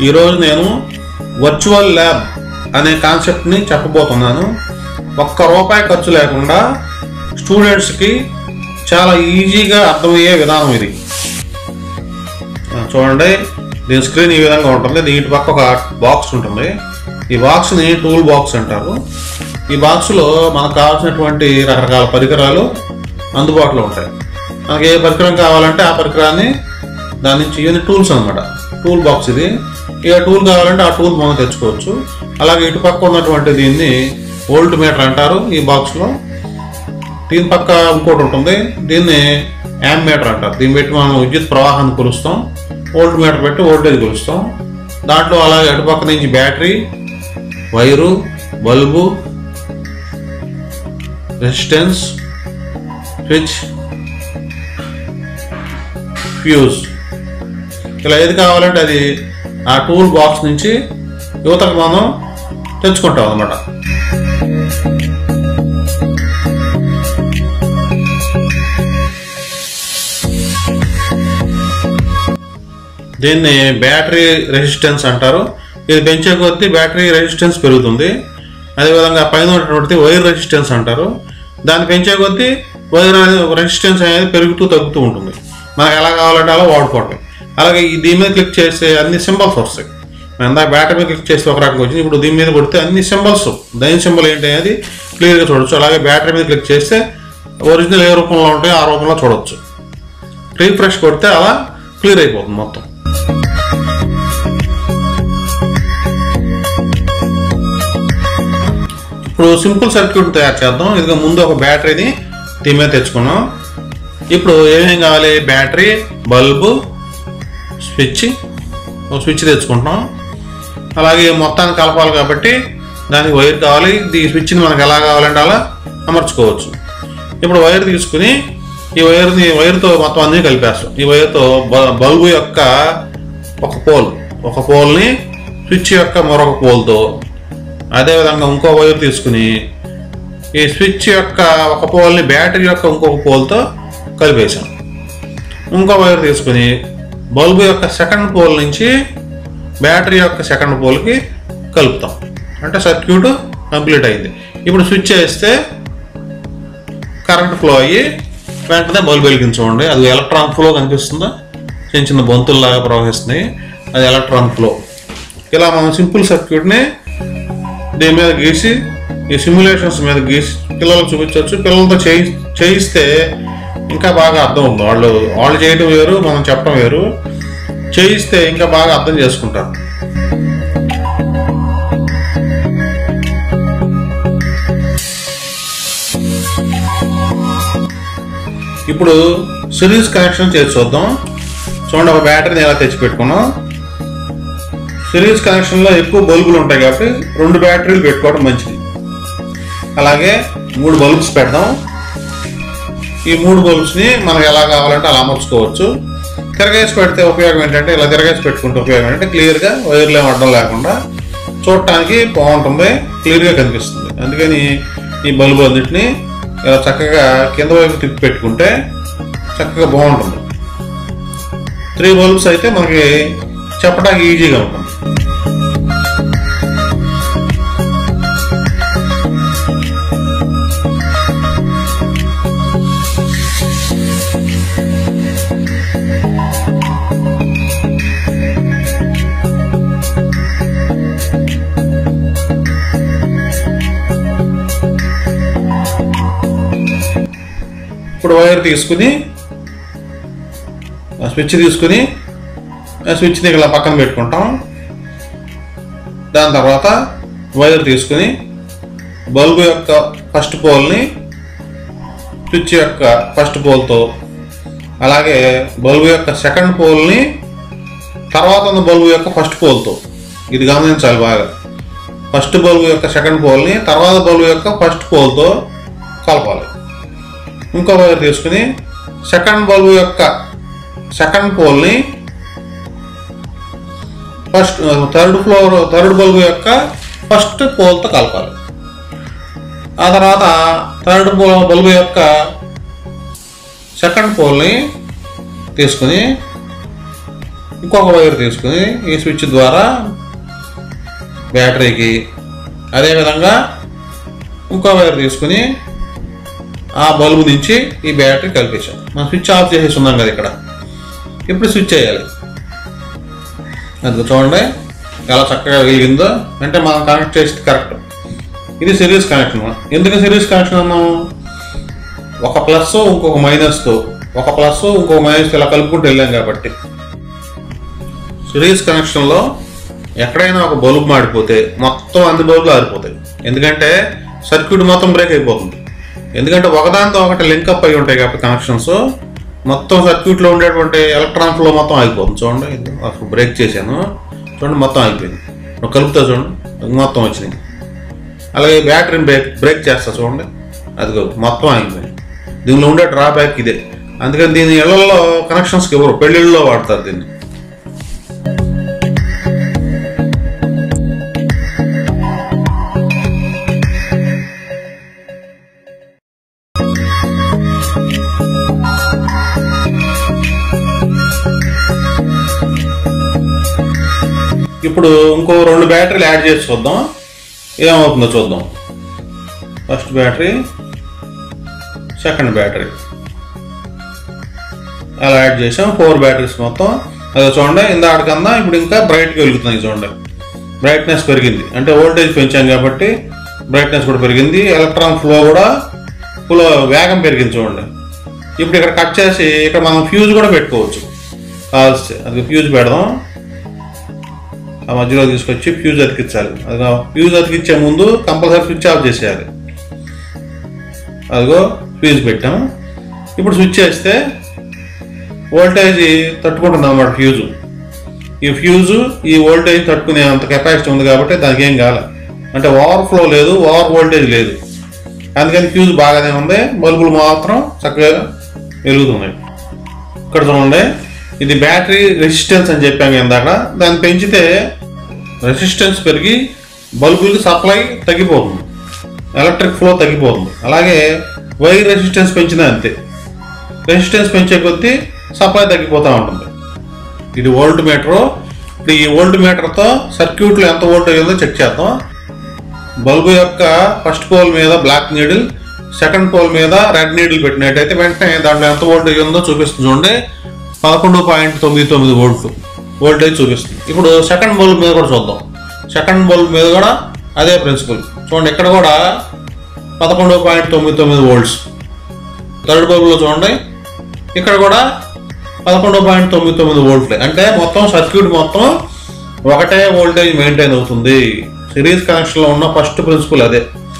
ఈరోజు నేను virtual lab అనే కాన్సెప్ట్ని చెప్పబోతున్నాను ఒక్క రూపాయి ఖర్చు లేకుండా స్టూడెంట్స్కి చాలా ఈజీగా అర్థమయ్యే విధానం ఇది ఆ, చూడండి దీని స్క్రీన్ ఈ విధంగా ఉంటుంది దీని పక్క ఒక బాక్స్ ఉంటుంది ఈ బాక్స్ని టూల్ బాక్స్ అంటారు ఈ బాక్స్లో మనకు కావాల్సినటువంటి రకరకాల పరికరాలు అందుబాటులో ఉంటాయి మనకి ఏ పరికరం కావాలంటే ఆ పరికరాన్ని దాని నుంచి ఇవన్నీ టూల్స్ అనమాట టూల్ బాక్స్ ఇది ఇక టూల్ కావాలంటే ఆ టూల్ మనం తెచ్చుకోవచ్చు అలాగే ఇటు పక్క ఉన్నటువంటి దీన్ని వోల్ట్ మీటర్ అంటారు ఈ బాక్స్లో దీని పక్క ఇంకోటి ఉంటుంది దీన్ని యామ్ మీటర్ అంటారు దీన్ని పెట్టి మనం విద్యుత్ ప్రవాహాన్ని కొలుస్తాం వోల్ట్ మీటర్ పెట్టి వోల్టేజ్ కొలుస్తాం దాంట్లో అలాగే అటుపక్క నుంచి battery wire bulb resistance switch fuse ఇలా ఏది కావాలంటే అది ఆ టూల్ బాక్స్ నుంచి యువతకు మనం తెచ్చుకుంటాం అనమాట దీన్ని బ్యాటరీ రెసిస్టెన్స్ అంటారు ఇది పెంచే కొద్దీ బ్యాటరీ రెసిస్టెన్స్ పెరుగుతుంది అదేవిధంగా పైన ఉన్నటువంటి వైర్ రెసిస్టెన్స్ అంటారు దాన్ని పెంచే కొద్దీ వైర్ రెసిస్టెన్స్ అనేది పెరుగుతూ తగ్గుతూ ఉంటుంది మనకు ఎలా కావాలంటే అలా వాడుకోవటం అలాగే ఈ దీని మీద క్లిక్ చేస్తే అన్ని సింబల్స్ వస్తాయి మనం ఇందాక బ్యాటరీ మీద క్లిక్ చేస్తే ఒక రకంగా వచ్చింది ఇప్పుడు దీని మీద కొడితే అన్ని సింబల్స్ దైన సింబల్ ఏంటి అనేది క్లియర్గా చూడొచ్చు అలాగే బ్యాటరీ మీద క్లిక్ చేస్తే ఒరిజినల్ ఏ రూపంలో ఉంటాయో ఆ రూపంలో చూడొచ్చు రీఫ్రెష్ కొడితే అలా క్లియర్ అయిపోతుంది మొత్తం ఇప్పుడు సింపుల్ సర్క్యూట్ తయారు చేద్దాం ఇదిగో ముందు ఒక బ్యాటరీని దీని మీద తెచ్చుకున్నాం ఇప్పుడు ఏమేం కావాలి బ్యాటరీ బల్బు స్విచ్ ఒక స్విచ్ తెచ్చుకుంటున్నాం అలాగే మొత్తాన్ని కలపాలి కాబట్టి దానికి వైర్ కావాలి ఈ స్విచ్ని మనకు ఎలా కావాలంటే అలా అమర్చుకోవచ్చు ఇప్పుడు వైర్ తీసుకుని ఈ వైర్ని వైర్తో మొత్తం అన్నీ కలిపేస్తాం ఈ వైర్తో బ- బల్బు యొక్క ఒక పోల్ ఒక పోల్ని స్విచ్ యొక్క మరొక పోల్తో అదేవిధంగా ఇంకో వైర్ తీసుకుని ఈ స్విచ్ యొక్క ఒక పోల్ని బ్యాటరీ యొక్క ఇంకొక పోల్తో కలిపేసాం ఇంకో వైర్ తీసుకుని బల్బు యొక్క సెకండ్ పోల్ నుంచి బ్యాటరీ యొక్క సెకండ్ పోల్కి కలుపుతాం అంటే సర్క్యూట్ కంప్లీట్ అయింది ఇప్పుడు స్విచ్ వేస్తే కరెంట్ ఫ్లో అయ్యి వెంటనే బల్బు వెలిగించండి అది ఎలక్ట్రాన్ ఫ్లో కనిపిస్తుందా చిన్న చిన్న బంతుల్లాగా ప్రవహిస్తుంది అది ఎలక్ట్రాన్ ఫ్లో ఇలా మనం సింపుల్ సర్క్యూట్ని దీని మీద గీసి ఈ సిమ్యులేషన్స్ మీద గీసి పిల్లలకు చూపించవచ్చు పిల్లలతో చేయి చేయిస్తే ఇంకా బాగా అర్థం ఉంది వాళ్ళు వాళ్ళు చేయడం వేరు మనం చెప్పడం వేరు చేయిస్తే ఇంకా బాగా అర్థం చేసుకుంటారు ఇప్పుడు సిరీస్ కనెక్షన్ చేసి చూద్దాం చూడండి ఒక బ్యాటరీని ఎలా తెచ్చి పెట్టుకున్నాం సిరీస్ కనెక్షన్లో ఎక్కువ బల్బులు ఉంటాయి కాబట్టి రెండు బ్యాటరీలు పెట్టుకోవడం మంచిది అలాగే మూడు బల్బ్స్ పెడదాం ఈ మూడు బల్బ్స్ని మనకు ఎలా కావాలంటే అలా అమర్చుకోవచ్చు తిరగేసి పెడితే ఉపయోగం ఏంటంటే ఇలా తిరగేసి పెట్టుకుంటే ఉపయోగం ఏంటంటే క్లియర్గా వైర్లు ఏం అడ్డం లేకుండా చూడటానికి బాగుంటుంది క్లియర్గా కనిపిస్తుంది అందుకని ఈ బల్బు అన్నింటినీ ఇలా చక్కగా కింద వైపు తిప్పి పెట్టుకుంటే చక్కగా బాగుంటుంది త్రీ బల్బ్స్ అయితే మనకి చెప్పడానికి ఈజీగా ఉంటుంది ఇప్పుడు వైర్ తీసుకుని ఆ స్విచ్ తీసుకుని ఆ స్విచ్ని ఇలా పక్కన పెట్టుకుంటాం దాని తర్వాత వైర్ తీసుకుని బల్బు యొక్క ఫస్ట్ పోల్ని స్విచ్ యొక్క ఫస్ట్ పోల్తో అలాగే బల్బు యొక్క సెకండ్ పోల్ని తర్వాత ఉన్న బల్బు యొక్క ఫస్ట్ పోల్తో ఇది గమనించాలి బాగా ఫస్ట్ బల్బు యొక్క సెకండ్ పోల్ని తర్వాత బల్బు యొక్క ఫస్ట్ పోల్తో కలపాలి ఇంకో వైర్ తీసుకుని సెకండ్ బల్బు యొక్క సెకండ్ పోల్ని first third floor third bulb యొక్క ఫస్ట్ పోల్తో కలపాలి ఆ తర్వాత థర్డ్ బల్బు యొక్క సెకండ్ పోల్ని తీసుకుని ఇంకొక వైర్ తీసుకుని ఈ స్విచ్ ద్వారా బ్యాటరీకి అదేవిధంగా ఇంకో వైర్ తీసుకుని ఆ బల్బు నుంచి ఈ బ్యాటరీ కలిపేసాం మనం స్విచ్ ఆఫ్ చేసేసి ఉన్నాం కదా ఇక్కడ ఇప్పుడు స్విచ్ చేయాలి అది చూడండి ఎలా చక్కగా వెలిగిందో అంటే మనం కనెక్ట్ చేసి కరెక్ట్ ఇది సిరీస్ కనెక్షన్ ఎందుకు సిరీస్ కనెక్షన్ అన్నాము ఒక ప్లస్ ఇంకొక మైనస్తో ఒక ప్లస్ ఇంకొక మైనస్ ఇలా కలుపుకుంటూ వెళ్ళాం కాబట్టి సిరీస్ కనెక్షన్లో ఎక్కడైనా ఒక బల్బు మాడిపోతే మొత్తం అన్ని బల్బులు ఆరిపోతాయి ఎందుకంటే సర్క్యూట్ మొత్తం బ్రేక్ అయిపోతుంది ఎందుకంటే ఒకదానితో ఒకటి లింక్ అప్ అయి ఉంటాయి కాబట్టి కనెక్షన్స్ మొత్తం సర్క్యూట్లో ఉండేటువంటి ఎలక్ట్రాన్ ఫ్లో మొత్తం ఆగిపోతుంది చూడండి ఇది అసలు బ్రేక్ చేశాను చూడండి మొత్తం ఆగిపోయింది ఇప్పుడు కలుపుతా చూడండి అది మొత్తం వచ్చినాయి అలాగే బ్యాటరీని బ్రేక్ బ్రేక్ చేస్తా చూడండి అదిగో మొత్తం ఆగిపోయింది దీనిలో ఉండే డ్రాబ్యాక్ ఇదే అందుకని దీని ఇళ్లలో కనెక్షన్స్కి ఎవరు పెళ్ళిళ్ళలో వాడతారు దీన్ని ఇప్పుడు ఇంకో రెండు బ్యాటరీలు యాడ్ చేసి చూద్దాం ఏమవుతుందో చూద్దాం ఫస్ట్ బ్యాటరీ సెకండ్ బ్యాటరీ అలా యాడ్ చేసాం ఫోర్ బ్యాటరీస్ మొత్తం అది చూడండి ఇందాకన్నా ఇప్పుడు ఇంకా బ్రైట్గా వెలుగుతున్నాయి చూడండి బ్రైట్నెస్ పెరిగింది అంటే వోల్టేజ్ పెంచాం కాబట్టి బ్రైట్నెస్ కూడా పెరిగింది ఎలక్ట్రాన్ ఫ్లో కూడా ఫ్లో వేగం పెరిగింది చూడండి ఇప్పుడు ఇక్కడ కట్ చేసి ఇక్కడ మనం ఫ్యూజ్ కూడా పెట్టుకోవచ్చు కాల్స్తే అది ఫ్యూజ్ పెడదాం ఆ మధ్యలో తీసుకొచ్చి ఫ్యూజ్ అతికించాలి అదిగో ఫ్యూజ్ అతికించే ముందు కంపల్సరీ స్విచ్ ఆఫ్ చేసేయాలి అదిగో ఫ్యూజ్ పెట్టాం ఇప్పుడు స్విచ్ చేస్తే వోల్టేజ్ తట్టుకుంటుంది అన్నమాట ఫ్యూజు ఈ ఫ్యూజు ఈ వోల్టేజ్ తట్టుకునే అంత కెపాసిటీ ఉంది కాబట్టి దానికి ఏం కాలే అంటే ఓవర్ ఫ్లో లేదు ఓవర్ వోల్టేజ్ లేదు అందుకని ఫ్యూజ్ బాగానే ఉంది బల్బులు మాత్రం చక్కగా వెలుగుతున్నాయి ఇక్కడ చూడండి ఇది బ్యాటరీ రెసిస్టెన్స్ అని చెప్పాము ఇందాక దాన్ని పెంచితే రెసిస్టెన్స్ పెరిగి బల్బులకి సప్లై తగ్గిపోతుంది ఎలక్ట్రిక్ ఫ్లో తగ్గిపోతుంది అలాగే వైర్ రెసిస్టెన్స్ పెంచినా అంతే రెసిస్టెన్స్ పెంచే కొద్దీ సప్లై తగ్గిపోతూ ఉంటుంది ఇది వోల్ట్ మీటరు ఇప్పుడు ఈ వోల్ట్ మీటర్తో సర్క్యూట్లో ఎంత వోల్టేజ్ ఉందో చెక్ చేద్దాం బల్బు యొక్క ఫస్ట్ పోల్ మీద బ్లాక్ నీడిల్ సెకండ్ పోల్ మీద రెడ్ నీడిల్ పెట్టినట్టయితే వెంటనే దాంట్లో ఎంత వోల్టేజ్ ఉందో చూపిస్తుంది చూడండి పదకొండు పాయింట్ తొమ్మిది తొమ్మిది వోల్ట్లు వోల్టేజ్ చూపిస్తుంది ఇప్పుడు సెకండ్ బల్బ్ మీద కూడా చూద్దాం సెకండ్ బల్బ్ మీద కూడా అదే ప్రిన్సిపల్ చూడండి ఇక్కడ కూడా పదకొండు పాయింట్ తొమ్మిది తొమ్మిది వోల్ట్స్ థర్డ్ బల్బ్లో చూడండి ఇక్కడ కూడా పదకొండు పాయింట్ తొమ్మిది తొమ్మిది వోల్ట్లే అంటే మొత్తం సర్క్యూట్ మొత్తం ఒకటే వోల్టేజ్ మెయింటైన్ అవుతుంది సిరీస్ కనెక్షన్లో ఉన్న ఫస్ట్ ప్రిన్సిపల్ అదే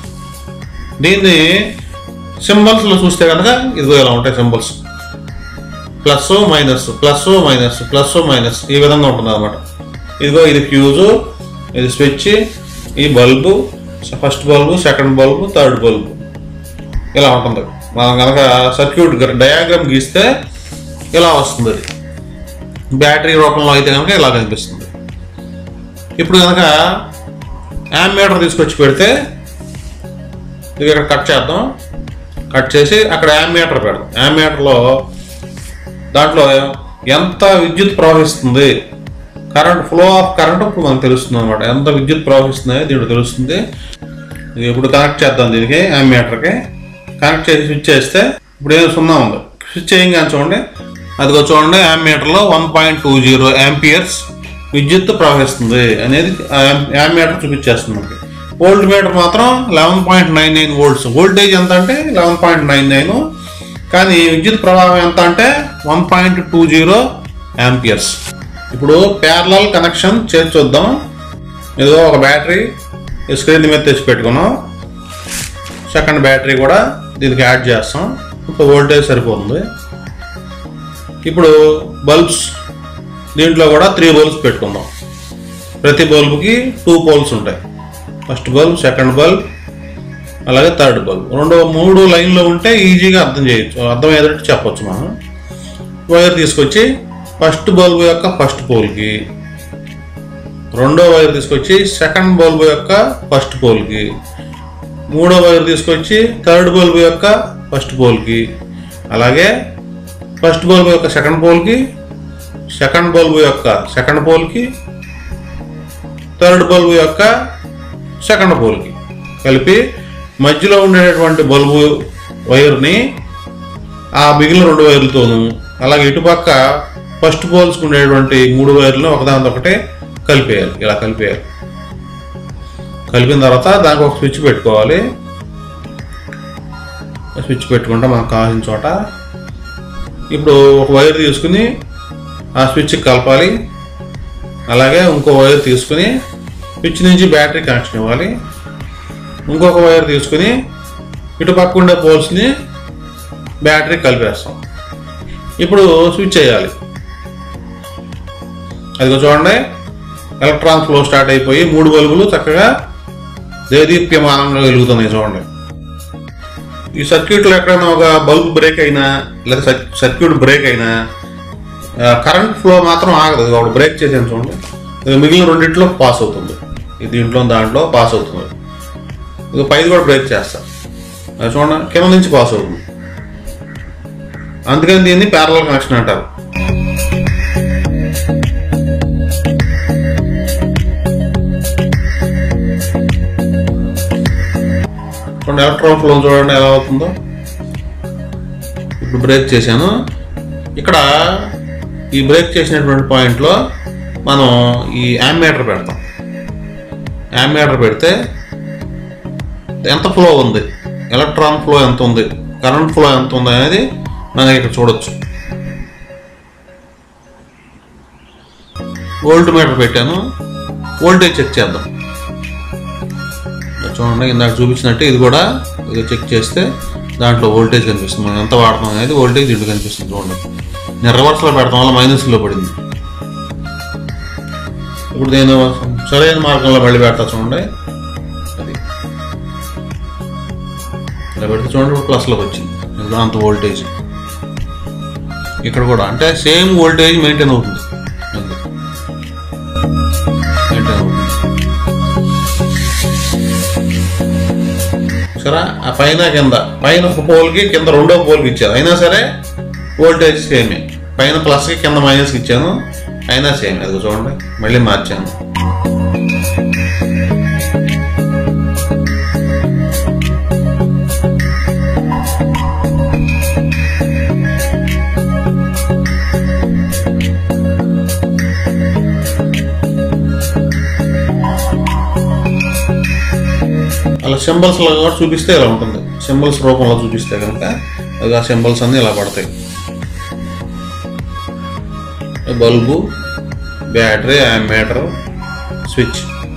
దీన్ని సింబల్స్లో చూస్తే కనుక ఇదిగో ఇలా ఉంటాయి symbols plus minus plus minus plus minus ఈ విధంగా ఉంటుంది అనమాట ఇదిగో ఇది ఫ్యూజు ఇది స్విచ్ ఈ bulb first bulb second bulb third bulb ఇలా ఉంటుంది మనం కనుక సర్క్యూట్ డయాగ్రామ్ గీస్తే ఇలా వస్తుంది అది బ్యాటరీ రూపంలో అయితే కనుక ఇలా కనిపిస్తుంది ఇప్పుడు కనుక యామ్మీటర్ తీసుకొచ్చి పెడితే ఇది ఇక్కడ కట్ చేద్దాం కట్ చేసి అక్కడ యామ్మీటర్ పెడదాం యామ్మీటర్లో దాంట్లో ఎంత విద్యుత్ ప్రవహిస్తుంది కరెంట్ ఫ్లో ఆఫ్ కరెంట్ ఇప్పుడు మనకు తెలుస్తుంది అనమాట ఎంత విద్యుత్ ప్రవహిస్తుంది దీంట్లో తెలుస్తుంది ఇది ఇప్పుడు కనెక్ట్ చేద్దాం దీనికి యామ్మీటర్కి కనెక్ట్ చేసి స్విచ్ చేస్తే ఇప్పుడు ఏదో సున్నా ఉంది స్విచ్ చేయగానే చూడండి అదిగో చూడండి యామ్మీటర్లో one point two zero amperes విద్యుత్ ప్రవహిస్తుంది అనేది యామ్మీటర్ చూపించేస్తుంది మనకి వోల్ట్ మీటర్ మాత్రం eleven point nine nine volts voltage ఎంత అంటే లెవెన్ పాయింట్ నైన్ నైన్ కానీ విద్యుత్ ప్రవాహం ఎంత అంటే one point two zero amperes ఇప్పుడు ప్యారలల్ కనెక్షన్ చేసి చూద్దాం ఏదో ఒక బ్యాటరీ ఈ స్క్రీన్ మీద తెచ్చి పెట్టుకున్నాం సెకండ్ బ్యాటరీ కూడా దీనికి యాడ్ చేస్తాం ఇప్పుడు వోల్టేజ్ సరిపోతుంది ఇప్పుడు బల్బ్స్ దీంట్లో కూడా త్రీ బల్బ్స్ పెట్టుకుందాం ప్రతి బల్బుకి టూ పోల్స్ ఉంటాయి ఫస్ట్ బల్బ్ సెకండ్ బల్బ్ అలాగే థర్డ్ బల్బ్ రెండు మూడు లైన్లో ఉంటే ఈజీగా అర్థం చేయొచ్చు అర్థమయ్యేటట్టు చెప్పొచ్చు మనం వైర్ తీసుకొచ్చి ఫస్ట్ బల్బ్ యొక్క ఫస్ట్ పోల్కి రెండో వైర్ తీసుకొచ్చి సెకండ్ బల్బ్ యొక్క ఫస్ట్ పోల్కి మూడో వైర్ తీసుకొచ్చి థర్డ్ బల్బ్ యొక్క ఫస్ట్ పోల్కి అలాగే ఫస్ట్ బల్బ్ యొక్క సెకండ్ పోల్కి సెకండ్ బల్బు యొక్క సెకండ్ పోల్కి థర్డ్ బల్బు యొక్క సెకండ్ పోల్కి కలిపి మధ్యలో ఉండేటటువంటి బల్బు వైర్ని ఆ మిగిలిన రెండు వైర్లతోనూ అలాగే ఇటుపక్క ఫస్ట్ పోల్స్కి ఉండేటువంటి మూడు వైర్లను ఒకదాని ఒకటే కలిపేయాలి ఇలా కలిపేయాలి కలిపిన తర్వాత దానికి ఒక స్విచ్ పెట్టుకోవాలి స్విచ్ పెట్టుకుంటే మనకు కావాల్సిన చోట ఇప్పుడు ఒక వైర్ తీసుకుని ఆ స్విచ్ కలపాలి అలాగే ఇంకో వైర్ తీసుకుని స్విచ్ నుంచి బ్యాటరీ కనెక్షన్ ఇవ్వాలి ఇంకొక వైర్ తీసుకుని ఇటు పక్క ఉండే పోల్స్ని బ్యాటరీ కలిపేస్తాం ఇప్పుడు స్విచ్ చేయాలి అదిగో చూడండి ఎలక్ట్రాన్ ఫ్లో స్టార్ట్ అయిపోయి మూడు బల్బులు చక్కగా దేదీప్యమానంగా వెలుగుతున్నాయి చూడండి ఈ సర్క్యూట్లో ఎక్కడైనా ఒక బల్బ్ బ్రేక్ అయినా లేదా సర్- సర్క్యూట్ బ్రేక్ అయినా ఆ, కరెంట్ ఫ్లో మాత్రం ఆగదు ఇది ఒకటి బ్రేక్ చేసాను చూడండి ఇది మిగిలిన రెండింటిలో పాస్ అవుతుంది ఇది దీంట్లో దాంట్లో పాస్ అవుతుంది ఇది పైది కూడా బ్రేక్ చేస్తా అది చూడండి కింద నుంచి పాస్ అవుతుంది అందుకని దీన్ని ప్యారల్ కనెక్షన్ అంటారు చూడండి ఎలక్ట్రాన్ ఫ్లో చూడండి ఎలా అవుతుందో ఇప్పుడు బ్రేక్ చేశాను ఇక్కడ ఈ బ్రేక్ చేసినటువంటి పాయింట్లో మనం ఈ యామ్మీటర్ పెడతాం యామ్మీటర్ పెడితే ఎంత ఫ్లో ఉంది ఎలక్ట్రాన్ ఫ్లో ఎంత ఉంది కరెంట్ ఫ్లో ఎంత ఉంది అనేది మనకి ఇక్కడ చూడొచ్చు వోల్ట్ మీటర్ పెట్టాను వోల్టేజ్ చెక్ చేద్దాం చూడండి ఇందాక చూపించినట్టు ఇది కూడా ఇది చెక్ చేస్తే దాంట్లో వోల్టేజ్ కనిపిస్తుంది మనం ఎంత వాడుతున్నాం అనేది వోల్టేజ్ ఇటు కనిపిస్తుంది చూడండి నేను రివర్స్లో పెడతాం వల్ల మైనస్లో పడింది ఇప్పుడు నేను సరైన మార్గంలో మళ్ళీ పెడతా చూడండి అది ఇలా పెడితే చూడండి ఇప్పుడు ప్లస్లోకి వచ్చింది ఇందులో అంత వోల్టేజ్ ఇక్కడ కూడా అంటే సేమ్ వోల్టేజ్ మెయింటైన్ అవుతుంది అది. మెయింటైన్ అవుతుంది సరే ఆ పైన కింద పైన ఒక పోల్కి కింద రెండో పోల్కి ఇచ్చాను అయినా సరే వోల్టేజ్ సేమే పైన ప్లస్కి కింద మైనస్కి ఇచ్చాను అయినా సేమ్ అది చూడండి మళ్ళీ మార్చాను అలా సింబల్స్ లో కూడా చూపిస్తే ఇలా ఉంటుంది సింబల్స్ రూపంలో చూపిస్తే కనుక అది ఆ సింబల్స్ అన్ని ఇలా పడతాయి బల్బు బ్యాటరీ మీటర్ స్విచ్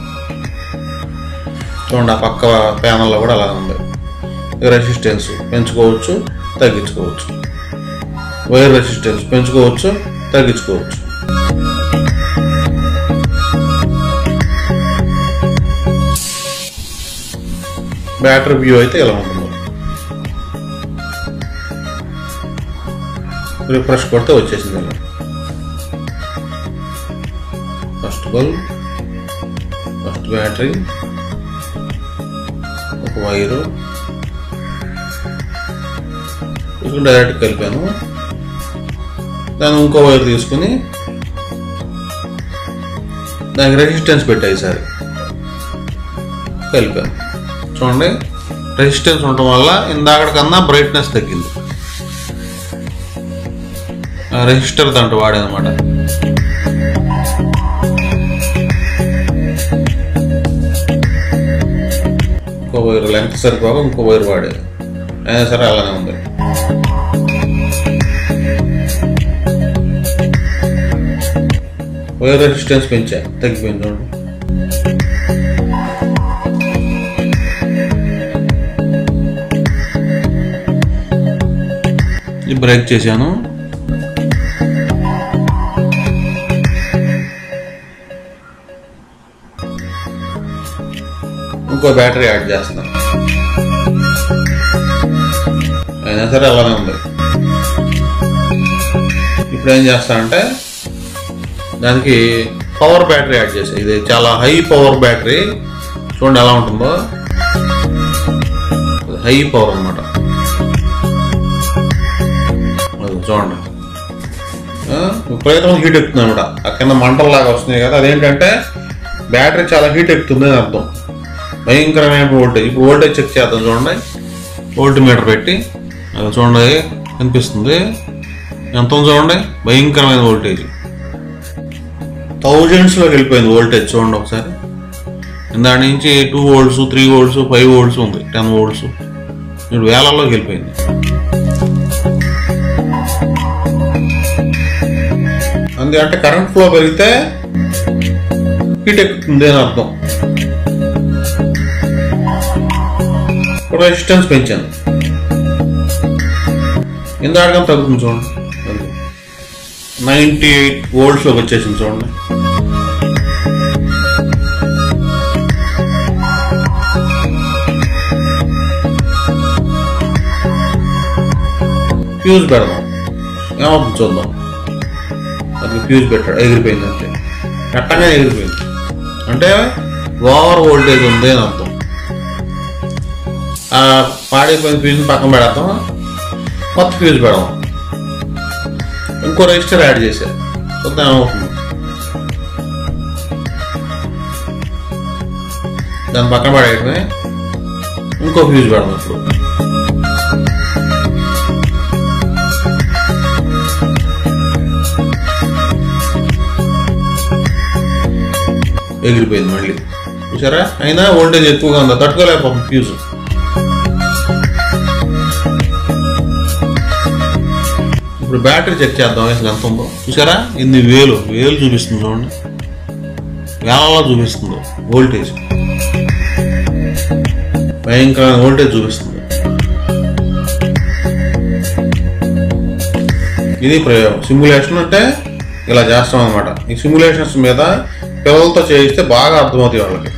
చూడండి ఆ పక్క ప్యానల్లో కూడా అలా ఉంది రెసిస్టెన్స్ పెంచుకోవచ్చు తగ్గించుకోవచ్చు వైర్ రెసిస్టెన్స్ పెంచుకోవచ్చు తగ్గించుకోవచ్చు బ్యాటరీ వ్యూ అయితే ఇలా ఉంటుంది రిఫ్రెష్ కొడితే వచ్చేసింది ఇలా ఫస్ట్ బల్బ్ ఫస్ట్ బ్యాటరీ ఒక వైరు తీసుకుని డైరెక్ట్ కలిపాను దాన్ని ఇంకో వైర్ తీసుకుని దానికి రెసిస్టెన్స్ పెట్టాయి ఈసారి కలిపాను చూడండి రెసిస్టెన్స్ ఉండటం వల్ల ఇందాకటి కన్నా బ్రైట్నెస్ తగ్గింది రెసిస్టర్ దాంట్లో వాడేనమాట ఇంకో వైర్ లెంగ్త్ సరిపోక ఇంకో వైర్ వాడేది అయినా సరే అలానే ఉంది వైర్ రెసిస్టెన్స్ పెంచా తగ్గిపోయింది చూడండి ఇది బ్రేక్ చేశాను ఇంకో బ్యాటరీ యాడ్ చేస్తున్నాను అయినా సరే అలానే ఉంది ఇప్పుడు ఏం చేస్తానంటే దానికి పవర్ బ్యాటరీ యాడ్ చేసా ఇది చాలా హై పవర్ బ్యాటరీ చూడండి ఎలా ఉంటుందో హై పవర్ అనమాట అది చూడండి ఆ, విపరీతమైన హీట్ ఎక్కుతుంది అనమాట ఆ కింద మంటల్లాగా వస్తున్నాయి కదా అదేంటంటే బ్యాటరీ చాలా హీట్ ఎక్కుతుంది అని అర్థం భయంకరమైన వోల్టేజ్ ఇప్పుడు వోల్టేజ్ చెక్ చేద్దాం చూడండి వోల్ట్ మీటర్ పెట్టి అది చూడండి కనిపిస్తుంది ఎంత ఉంది చూడండి భయంకరమైన వోల్టేజ్ థౌజండ్స్లోకి వెళ్ళిపోయింది వోల్టేజ్ చూడండి ఒకసారి దాని నుంచి two volts three volts five volts ఉంది టెన్ వోల్ట్స్ ఇప్పుడు వేలల్లోకి వెళ్ళిపోయింది అందుకంటే కరెంట్ ఫ్లో పెరిగితే హీట్ ఎక్కుతుంది అని అర్థం ఇప్పుడు రెసిస్టెన్స్ పెంచాను ఇందాక తగ్గుతుంది చూడండి నైంటీ ఎయిట్ వోల్ట్స్లోకి వచ్చేసింది చూడండి ఫ్యూజ్ పెడదాం ఏమవుతుంది చూద్దాం అది ఫ్యూజ్ పెట్టాడు ఎగిరిపోయింది అంతే కట్టంగా ఎగిరిపోయింది అంటే ఓవర్ వోల్టేజ్ ఉంది అని అర్థం ఆ పాడైపోయిన ఫ్యూజ్ పక్కన పెడతాం కొత్త ఫ్యూజ్ పెడదాం ఇంకో రెజిస్టర్ యాడ్ చేశారు చూద్దాం ఏమవుతుంది దాని పక్కన పడేయటమే ఇంకో ఫ్యూజ్ పెడదాం ఇప్పుడు ఎగిరిపోయింది మళ్ళీ చూసారా అయినా వోల్టేజ్ ఎక్కువగా ఉందా తట్టుకోలేకపోతుంది ఫ్యూజ్ ఇప్పుడు బ్యాటరీ చెక్ చేద్దాం అసలు ఎంత ఉందో చూసారా ఇన్ని వేలు వేలు చూపిస్తుంది చూడండి వేలలో చూపిస్తుంది వోల్టేజ్ భయంకరమైన వోల్టేజ్ చూపిస్తుంది ఇది ప్రయోగం సిమ్యులేషన్ అంటే ఇలా చేస్తాం అనమాట ఈ సిమ్యులేషన్స్ మీద పిల్లలతో చేయిస్తే బాగా అర్థమవుతాయి వాళ్ళకి